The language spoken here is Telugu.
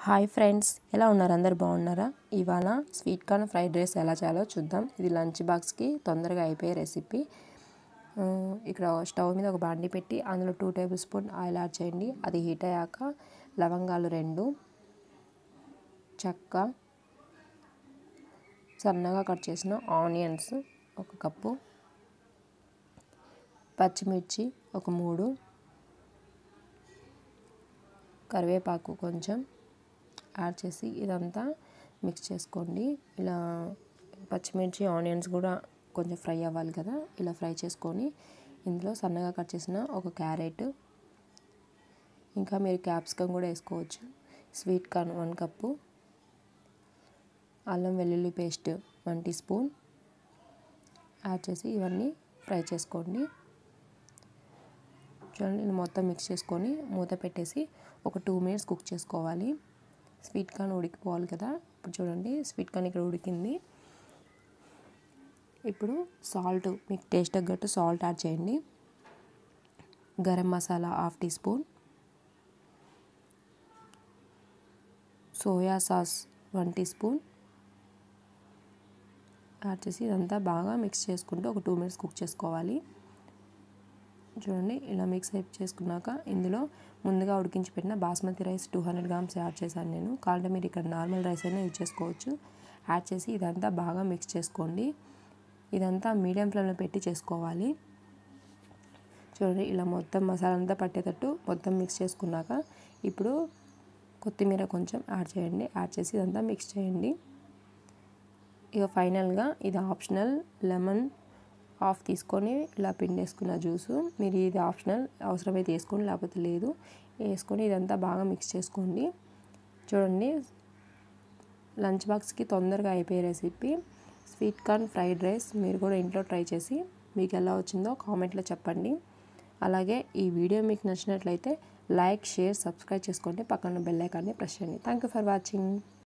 హాయ్ ఫ్రెండ్స్ ఎలా ఉన్నారు అందరు బాగున్నారా ఇవాళ స్వీట్ కార్న్ ఫ్రైడ్ రైస్ ఎలా చేయాలో చూద్దాం ఇది లంచ్ బాక్స్కి తొందరగా అయిపోయే రెసిపీ ఆ, ఇక్కడ స్టవ్ మీద ఒక బాండి పెట్టి అందులో two tablespoon oil add చేయండి అది హీట్ అయ్యాక లవంగాలు రెండు చెక్క సన్నగా కట్ చేసిన ఆనియన్స్ ఒక కప్పు పచ్చిమిర్చి ఒక మూడు కరివేపాకు కొంచెం యాడ్ చేసి ఇదంతా మిక్స్ చేసుకోండి ఇలా పచ్చిమిర్చి ఆనియన్స్ కూడా కొంచెం ఫ్రై అవ్వాలి కదా ఇలా ఫ్రై చేసుకొని ఇందులో సన్నగా కట్ చేసిన ఒక క్యారెట్ ఇంకా మీరు క్యాప్సికమ్ కూడా వేసుకోవచ్చు స్వీట్ కార్న్ వన్ కప్పు అల్లం వెల్లుల్లి paste one teaspoon add చేసి ఇవన్నీ ఫ్రై చేసుకోండి చూడండి ఇది మొత్తం మిక్స్ చేసుకొని మూత పెట్టేసి ఒక టూ మినిట్స్ కుక్ చేసుకోవాలి స్వీట్ కార్న్ ఉడికిపోవాలి కదా ఇప్పుడు చూడండి స్వీట్ కార్న్ ఇక్కడ ఉడికింది ఇప్పుడు సాల్ట్ మీకు టేస్ట్ తగ్గట్టు సాల్ట్ యాడ్ చేయండి garam masala half teaspoon soya sauce one teaspoon add చేసి ఇదంతా బాగా మిక్స్ చేసుకుంటూ ఒక టూ మినిట్స్ కుక్ చేసుకోవాలి చూడండి ఇలా మిక్స్ అయిప్ చేసుకున్నాక ఇందులో ముందుగా ఉడికించి పెట్టిన basmati rice two hundred grams add చేశాను నేను కావాలంటే మీరు ఇక్కడ నార్మల్ రైస్ అయినా యూజ్ చేసుకోవచ్చు యాడ్ చేసి ఇదంతా బాగా మిక్స్ చేసుకోండి ఇదంతా మీడియం ఫ్లేమ్లో పెట్టి చేసుకోవాలి చూడండి ఇలా మొత్తం మసాలా అంతా పట్టేటట్టు మొత్తం మిక్స్ చేసుకున్నాక ఇప్పుడు కొత్తిమీర కొంచెం యాడ్ చేయండి యాడ్ చేసి ఇదంతా మిక్స్ చేయండి ఇక ఫైనల్గా ఇది ఆప్షనల్ లెమన్ హాఫ్ తీసుకొని ఇలా పిండేసుకున్న జ్యూసు మీరు ఇది ఆప్షనల్ అవసరమైతే వేసుకోండి లేకపోతే లేదు వేసుకొని ఇదంతా బాగా మిక్స్ చేసుకోండి చూడండి లంచ్ బాక్స్కి తొందరగా అయిపోయే recipe sweet corn fried rice మీరు కూడా ఇంట్లో ట్రై చేసి మీకు ఎలా వచ్చిందో కామెంట్లో చెప్పండి అలాగే ఈ వీడియో మీకు నచ్చినట్లయితే లైక్ షేర్ సబ్స్క్రైబ్ చేసుకోండి పక్కన బెల్ ఐకాన్ని ప్రెస్ చేయండి థ్యాంక్ యూ ఫర్ వాచింగ్